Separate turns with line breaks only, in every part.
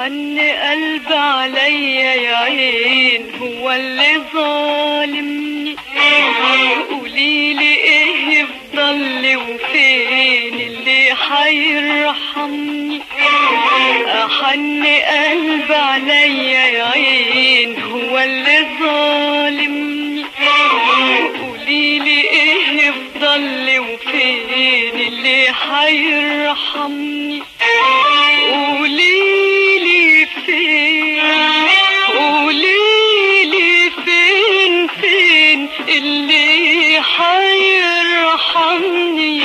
حن قلب عليا يا عين هو اللي ظالمني قوليلي ايه يفضل وفين اللي حيرحمني حن قلب عليا يا عين هو اللي ظالمني قوليلي ايه يفضل وفين اللي حيرحمني قوليلي فين قوليلي فين فين اللي حيرحمني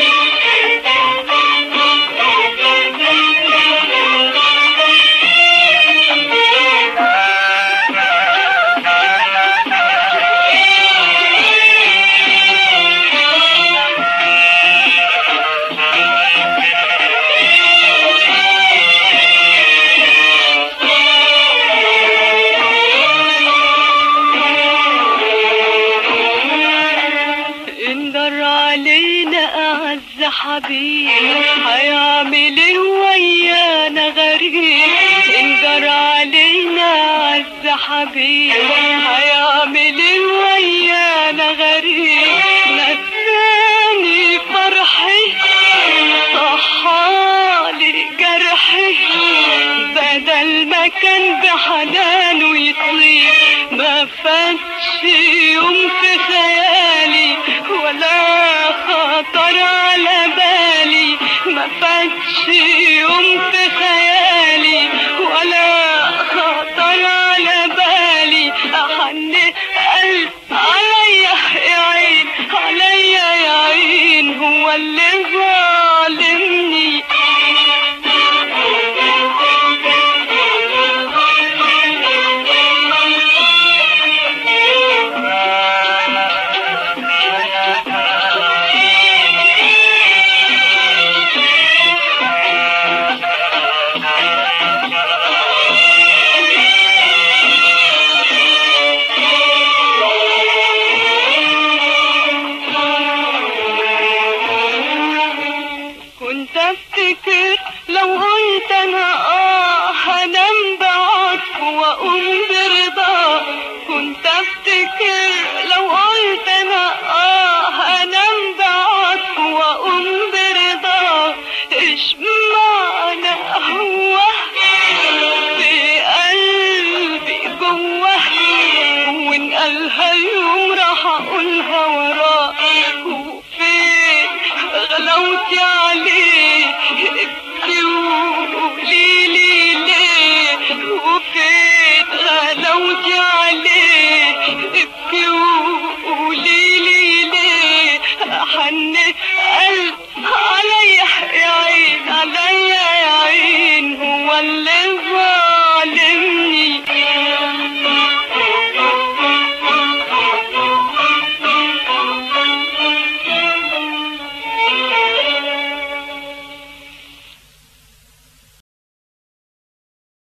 اندر علينا اعز حبيب هيعمل ايه ويانا غريب اندر علينا اعز حبيب هيعمل ايه ويانا غريب نساني فرحي صحالي جرحي بدل ما كان بحنانه يطيب ما فاتش يوم في خيالي ولا خطر على بالي ما فاتش يوم في خيالي ولا خطر على بالي أحن قلب عليا يا عين عليا يا عين هو اللي ظالمني كنت افتكر لو قلت انا اه هنام بعطف واقوم برضا كنت افتكر لو قلت انا اه هنام بعطف واقوم برضا ايش